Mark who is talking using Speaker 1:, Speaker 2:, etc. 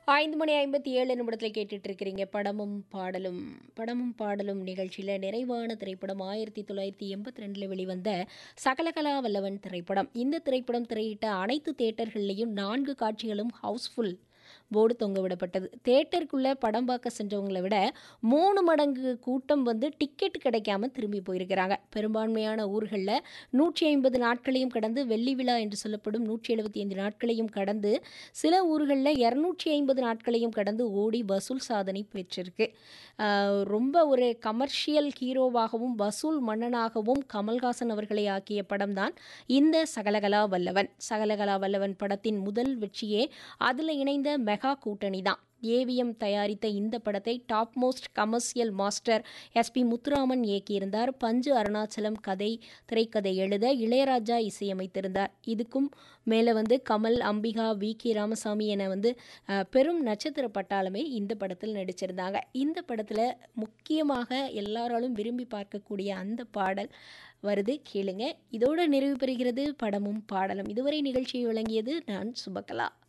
Speaker 1: ஐந்து மணி ஐம்பத்தி ஏழு நிமிடத்தில் கேட்டுட்டு இருக்கிறீங்க படமும் பாடலும் படமும் பாடலும் நிகழ்ச்சியில் நிறைவான திரைப்படம் ஆயிரத்தி தொள்ளாயிரத்தி எண்பத்தி ரெண்டில் வெளிவந்த சகலகலா வல்லவன் திரைப்படம் இந்த திரைப்படம் திரையிட்ட அனைத்து தேட்டர்கள்லேயும் நான்கு காட்சிகளும் ஹவுஸ்ஃபுல் போர்டு தொங்க விடப்பட்டது தேட்டருக்குள்ளே படம் பார்க்க சென்றவங்களை விட மூணு மடங்கு கூட்டம் வந்து டிக்கெட் கிடைக்காம திரும்பி போயிருக்கிறாங்க பெரும்பான்மையான ஊர்களில் நூற்றி ஐம்பது நாட்களையும் கடந்து வெள்ளி விழா என்று சொல்லப்படும் நூற்றி எழுபத்தி ஐந்து நாட்களையும் கடந்து சில ஊர்களில் இரநூற்றி ஐம்பது நாட்களையும் கடந்து ஓடி வசூல் சாதனை பெற்றிருக்கு ஆஹ் ரொம்ப ஒரு கமர்ஷியல் ஹீரோவாகவும் வசூல் மன்னனாகவும் கமல்ஹாசன் அவர்களை ஆக்கிய படம்தான் இந்த சகலகலா வல்லவன் சகலகலா வல்லவன் படத்தின் முதல் வெற்றியே அதில் இணைந்த மெகா கூட்டணி தான் ஏவிஎம் தயாரித்த இந்த படத்தை top most commercial master SP Muthuraman இயக்கியிருந்தார் பஞ்சு அருணாச்சலம் கதை திரைக்கதை எழுத இளையராஜா இசையமைத்திருந்தார் இதுக்கும் மேலே வந்து கமல் அம்பிகா வி கே ராமசாமி என வந்து அஹ், பெரும் நட்சத்திர பட்டாளமே இந்த படத்தில் நடிச்சிருந்தாங்க இந்த படத்தில் முக்கியமாக எல்லாராலும் விரும்பி பார்க்கக்கூடிய அந்த பாடல் வருது கேளுங்க இதோடு நிறைவு பெறுகிறது படமும் பாடலும் இதுவரை நிகழ்ச்சியை வழங்கியது நான் சுபகலா